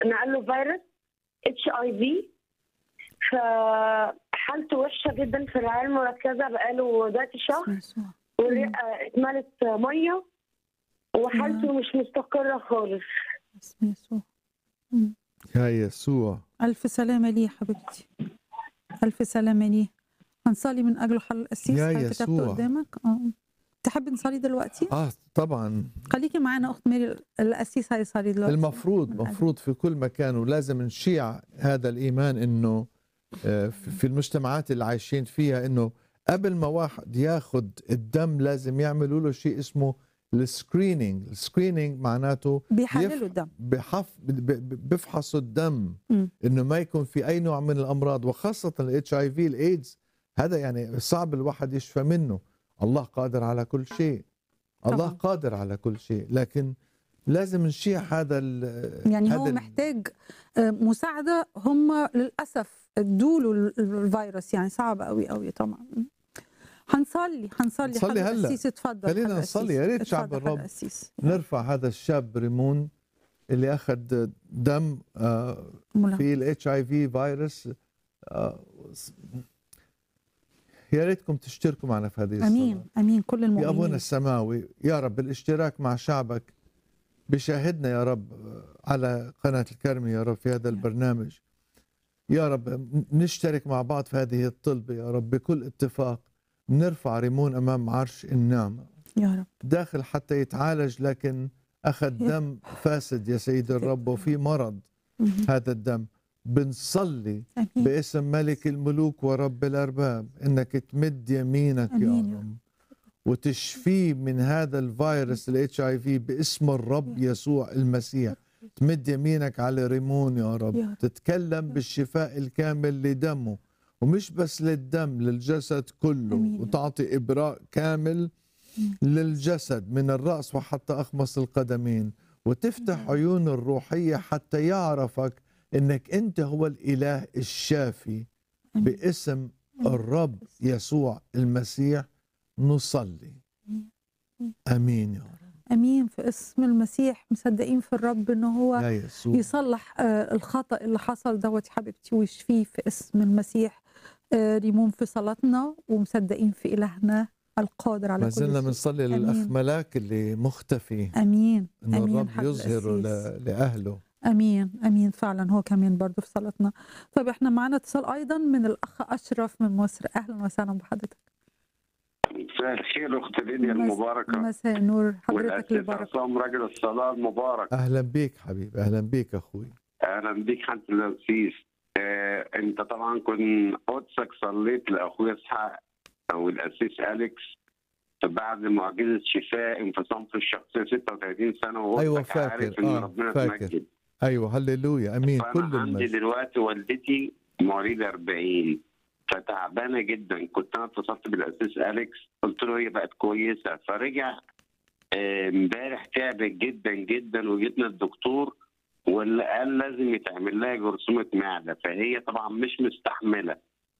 نقل له فيروس اتش اي في فحالته وحشه جدا في الرعايه المركزه بقاله دلوقتي شهر اسم يسوع والرئه اتملت ميه وحالته مش مستقره خالص اسم يسوع مم. يا يسوع ألف سلامة ليه حبيبتي ألف سلامة ليه هنصلي من أجله حل القسيس يا هل كتبته يسوع. قدامك اه تحب نصلي دلوقتي اه طبعا خليكي معانا أخت ميري القسيس هيصلي دلوقتي المفروض من أجل. مفروض في كل مكان ولازم نشيع هذا الايمان انه آه، في في المجتمعات اللي عايشين فيها انه قبل ما واحد ياخد الدم لازم يعملوا له شيء اسمه السكرينينج السكرينينج معناته بيحللوا يف- الدم بحف ب- ب- بيفحصوا الدم مم. انه ما يكون في اي نوع من الامراض وخاصه الاتش اي في الايدز هذا يعني صعب الواحد يشفى منه الله قادر على كل شيء الله طبعاً. قادر على كل شيء لكن لازم نشيع هذا ال- يعني هذا هو ال- محتاج آه، مساعدة هم للأسف ادوا له الفيروس يعني صعب قوي قوي طبعا هنصلي هنصلي نصلي حضرتك هلأ. القسيس اتفضل خلينا حضرتك نصلي، القسيس. يا ريت شعب اتفضل الرب حضرتك القسيس. نرفع هذا الشاب ريمون اللي اخذ دم آه، ملا- في الاتش اي في فيروس آه، يا ريتكم تشتركوا معنا في هذه الصلاه امين امين كل يا ابونا المؤمنين السماوي يا رب الاشتراك مع شعبك بشاهدنا يا رب على قناه الكرمي يا رب في هذا البرنامج يا رب نشترك مع بعض في هذه الطلبه يا رب بكل اتفاق نرفع ريمون امام عرش النعمه يا رب داخل حتى يتعالج لكن اخذ يا دم فاسد يا سيد الرب وفي مرض مهم. هذا الدم بنصلي امين باسم ملك الملوك ورب الارباب انك تمد يمينك آمين يا يا رب وتشفيه من هذا الفيروس الاتش اي في باسم الرب يسوع المسيح تمد يمينك على ريمون يا يا رب رب. تتكلم بالشفاء الكامل لدمه ومش بس للدم للجسد كله آمين يا رب. وتعطي ابراء كامل للجسد من الراس وحتى اخمص القدمين وتفتح عيون الروحيه حتى يعرفك انك انت هو الاله الشافي آمين. باسم الرب يسوع المسيح نصلي امين يا رب امين في اسم المسيح مصدقين في الرب ان هو يا يسوع يصلح آه، الخطا اللي حصل دوت يا حبيبتي ويشفيه في اسم المسيح آه، ريمون في صلاتنا ومصدقين في الهنا القادر على ما كل زلنا شيء بنصلي آمين. للاخ ملاك اللي مختفي امين ان امين الرب حضرة يظهره القسيس. ل- لاهله امين امين فعلا هو كمان برضو في صلاتنا طيب احنا معانا اتصال ايضا من الاخ اشرف من مصر اهلا وسهلا بحضرتك مساء الخير اخت ليديا مس- المباركه مساء النور حضرتك والاسيس البركه عصام راجل الصلاه المبارك اهلا بيك حبيبي اهلا بيك اخوي اهلا بيك حضره الاسيس آه، انت طبعا كنت قدسك صليت لاخويا اسحاق او الاسيس اليكس بعد معجزه شفاء انفصام في الشخصيه 36 سنه وهو أيوة فاكر. عارف ان آه، ربنا فاكر. تمجد ايوه هللويا امين كل فانا عندي المجد دلوقتي والدتي مواليد 40 فتعبانه جدا كنت انا اتصلت بالاسيس اليكس قلت له هي بقت كويسه فرجع آه، امبارح تعبت جدا جدا وجيتنا الدكتور واللي قال لازم يتعمل لها جرثومه معده فهي طبعا مش مستحمله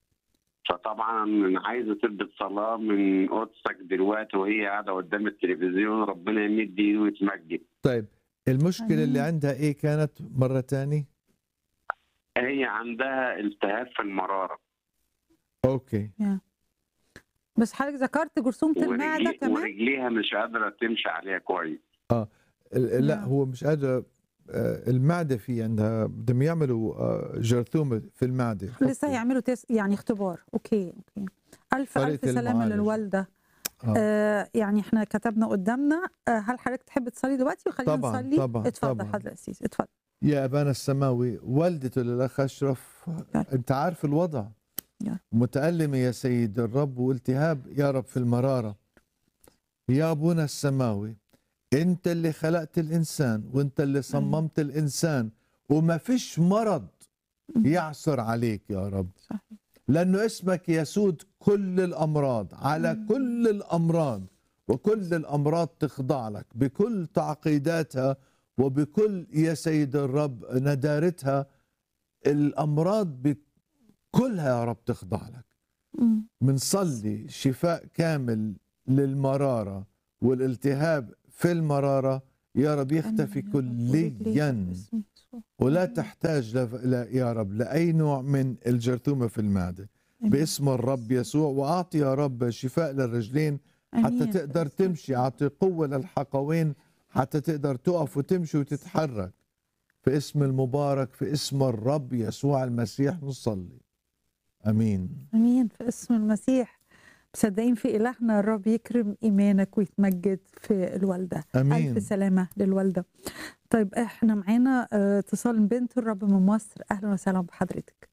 فطبعا عايزه تلبس صلاه من قدسك دلوقتي وهي قاعده قدام التلفزيون ربنا يمد ايده ويتمجد طيب المشكله اللي آمين. عندها ايه كانت مره تاني هي عندها التهاب في المراره اوكي بس حضرتك ذكرت جرثومه المعده ورجلي كمان ورجليها مش قادره تمشي عليها كويس ال- لا نعم. هو مش قادر آه، المعده في عندها بدهم يعملوا آه، جرثومه في المعده لسه هيعملوا تس... يعني اختبار اوكي اوكي الف طريقة الف سلامه المعالجة. للوالده آه. آه يعني احنا كتبنا قدامنا آه هل حضرتك تحب تصلي دلوقتي وخلينا طبعاً، نصلي طبعاً، اتفضل طبعاً. حضرتك القسيس اتفضل يا ابانا السماوي والدته للاخ اشرف نعم. انت عارف الوضع نعم. متألمة يا سيد الرب والتهاب يا رب في المرارة يا ابونا السماوي انت اللي خلقت الانسان وانت اللي صممت الانسان وما فيش مرض يعثر عليك يا رب صحيح. لانه اسمك يسود كل الامراض على كل الامراض وكل الامراض تخضع لك بكل تعقيداتها وبكل يا سيد الرب ندارتها الامراض بكلها يا رب تخضع لك مم. منصلي شفاء كامل للمراره والالتهاب في المراره يا رب يختفي آمين يا رب. ورجليها كليا باسم يسوع. يسوع ولا آمين. تحتاج لف... لا يا رب لاي نوع من الجرثومه في المعده آمين. باسم الرب يسوع واعطي يا رب شفاء للرجلين حتى آمين. تقدر باسم- تمشي اعطي قوه للحقوين حتى تقدر تقف وتمشي وتتحرك في اسم المبارك في اسم الرب يسوع المسيح نصلي امين امين في اسم المسيح مصدقين في الهنا الرب يكرم ايمانك ويتمجد في الوالده امين الف سلامه للوالده طيب احنا معانا آه، اتصال من بنت الرب من مصر اهلا وسهلا بحضرتك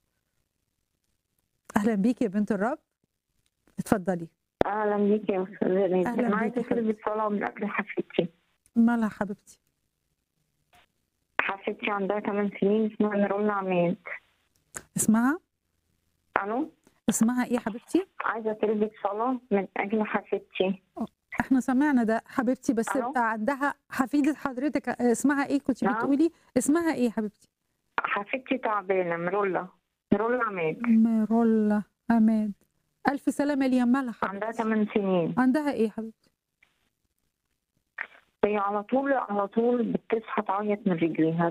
اهلا بيك يا بنت الرب اتفضلي اهلا بيك يا استاذ ريت أهلاً انا عايزه بيك يا اطلب صلاه من اجل حفيدتي مالها حبيبتي حفيدتي عندها 8 سنين اسمها نيرولا عماد اسمها الو اسمها ايه يا حبيبتي عايزه اطلب صلاه من اجل حفيدتي احنا سمعنا ده حبيبتي بس ألو؟ بقى عندها حفيده حضرتك آه، اسمها ايه كنت نعم. بتقولي اسمها ايه يا حبيبتي حفيدتي تعبانه مرولا مرولا عماد ميرولا عماد الف سلامه ليا مالها عندها حبيبتي 8 سنين عندها ايه يا حبيبتي هي على طول على طول بتصحى تعيط من رجليها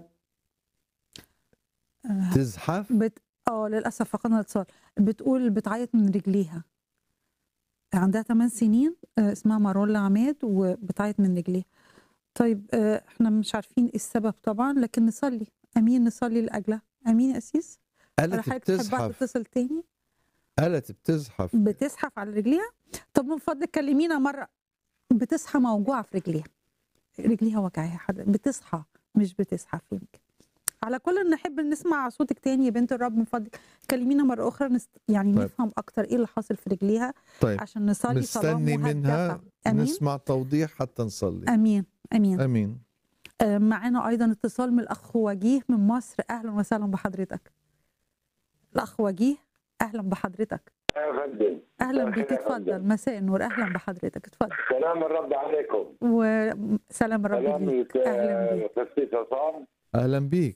آه، تزحف بت... اه للاسف فقدنا الاتصال بتقول بتعيط من رجليها عندها 8 سنين آه، اسمها مارولا عماد وبتعيط من رجليها طيب آه، احنا مش عارفين ايه السبب طبعا لكن نصلي امين نصلي لاجلها امين يا اسيس ولا قالت حضرتك تحبها بتزحف تتصل تاني قالت بتزحف بتزحف على رجليها طب من فضلك كلمينا مره بتصحى موجوعه في رجليها رجليها وجعها حد بتصحى مش بتزحف يمكن على كل نحب نسمع صوتك تاني يا بنت الرب من فضلك كلمينا مره اخرى نست... يعني طيب. نفهم اكتر ايه اللي حاصل في رجليها طيب عشان نصلي صلاه مستني منها مهدفه امين نسمع توضيح حتى نصلي امين امين امين آه، معانا ايضا اتصال من الاخ وجيه من مصر اهلا وسهلا بحضرتك الاخ وجيه اهلا بحضرتك يا فندم اهلا مساء بيك الخير يا اتفضل فندم. مساء النور اهلا بحضرتك اتفضل سلام الرب عليكم وسلام الرب سلام ليك اهلا بيك قسيس عصام اهلا بيك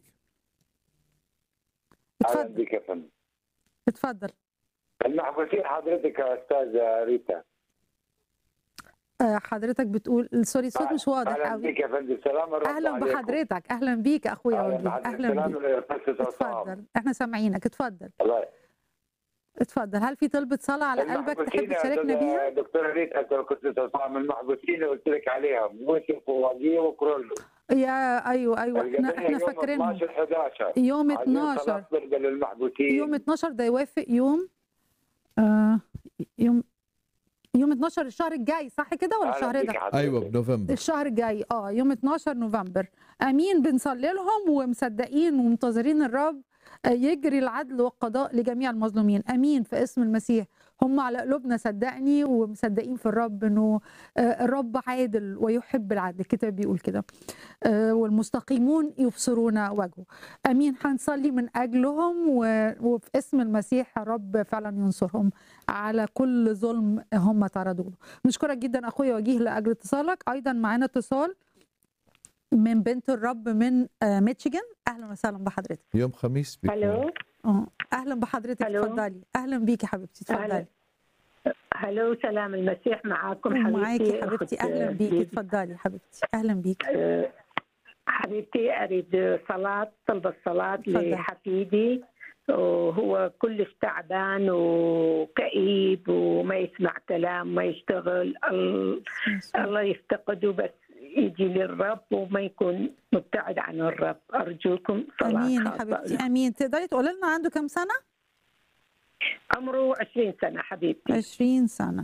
اهلا اتفضل بك يا فندم اتفضل المحبوسين حضرتك يا استاذ ريتا آه، حضرتك بتقول سوري الصوت مش واضح اهلا قوي بك يا فندم سلام الرب اهلا عليكم بحضرتك اهلا بيك يا اخويا اهلا وجيه بحضرتك اهلا سلام بيك قسيس عصام اتفضل احنا سامعينك اتفضل الله اتفضل هل في طلبة صلاة على قلبك تحب المحبوسين يا تشاركنا أستاذ بيها؟ دكتور ريتا قسيس عصام المحبوسين اللي قلت لك عليهم يوسف ووجيه وكرولو يا ايوه ايوه احنا القضية احنا يوم فاكرينهم 12 11 يوم عايزين 12 صلاة بالنسبة للمحبوسين يوم 12 ده يوافق يوم آه يوم يوم 12 الشهر الجاي صح كده ولا أهلا الشهر بك ده؟ حضرتك. ايوه بنوفمبر الشهر الجاي اه يوم 12 نوفمبر امين بنصلي لهم ومصدقين ومنتظرين الرب آه، يجري العدل والقضاء لجميع المظلومين امين في اسم المسيح هم على قلوبنا صدقني ومصدقين في الرب انه آه، الرب عادل ويحب العدل الكتاب بيقول كده آه، والمستقيمون يبصرون وجهه امين هنصلي من اجلهم و- وفي اسم المسيح الرب فعلا ينصرهم على كل ظلم هم تعرضوا له نشكرك جدا اخويا وجيه لاجل اتصالك ايضا معانا اتصال من بنت الرب من آه، ميتشيجن اهلا وسهلا بحضرتك يوم خميس بيكون الو اه اهلا بحضرتك ألو. اتفضلي اهلا بيكي يا حبيبتي اتفضلي أهلا. هلو سلام المسيح معاكم معاكي حبيبتي حبيبتي أخت اهلا بيكي ليدي. اتفضلي يا حبيبتي اهلا بيكي أه، حبيبتي اريد صلاه طلب الصلاه تفضل. لحفيدي وهو كلش تعبان وكئيب وما يسمع كلام ما يشتغل ال- الله يفتقده بس يجي للرب وما يكون مبتعد عن الرب ارجوكم صلاه امين يا خاصة حبيبتي له. امين تقدري تقولي لنا عنده كام سنه عمره 20 سنه حبيبتي 20 سنه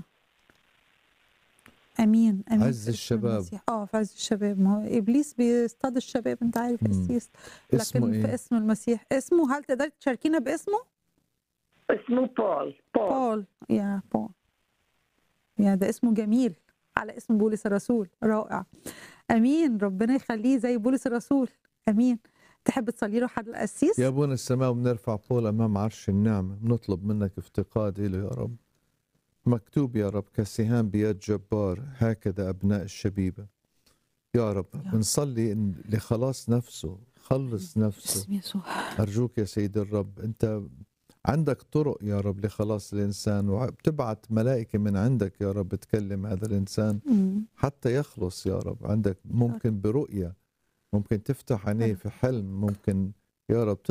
امين امين عز في اسم الشباب. المسيح. اه في عز الشباب ما هو ابليس بيصطاد الشباب انت عارف يا مم. سيس اسمه لكن ايه؟ في اسم المسيح اسمه هل تقدري تشاركينا باسمه اسمه بول بول بول يا بول يا ده اسمه جميل على اسم بولس الرسول رائع امين ربنا يخليه زي بولس الرسول امين تحب تصلي له حد القسيس يا ابونا السماء بنرفع بول امام عرش النعمه بنطلب منك افتقاد له يا رب مكتوب يا رب كسهام بيد جبار هكذا ابناء الشبيبه يا رب يا رب. بنصلي إن لخلاص نفسه خلص نفسه باسم يسوع أرجوك يا سيد الرب أنت عندك طرق يا رب لخلاص الإنسان وبتبعت ملائكة من عندك يا رب تكلم هذا الإنسان مم. حتى يخلص يا رب عندك ممكن برؤية ممكن تفتح عينيه في حلم ممكن يا رب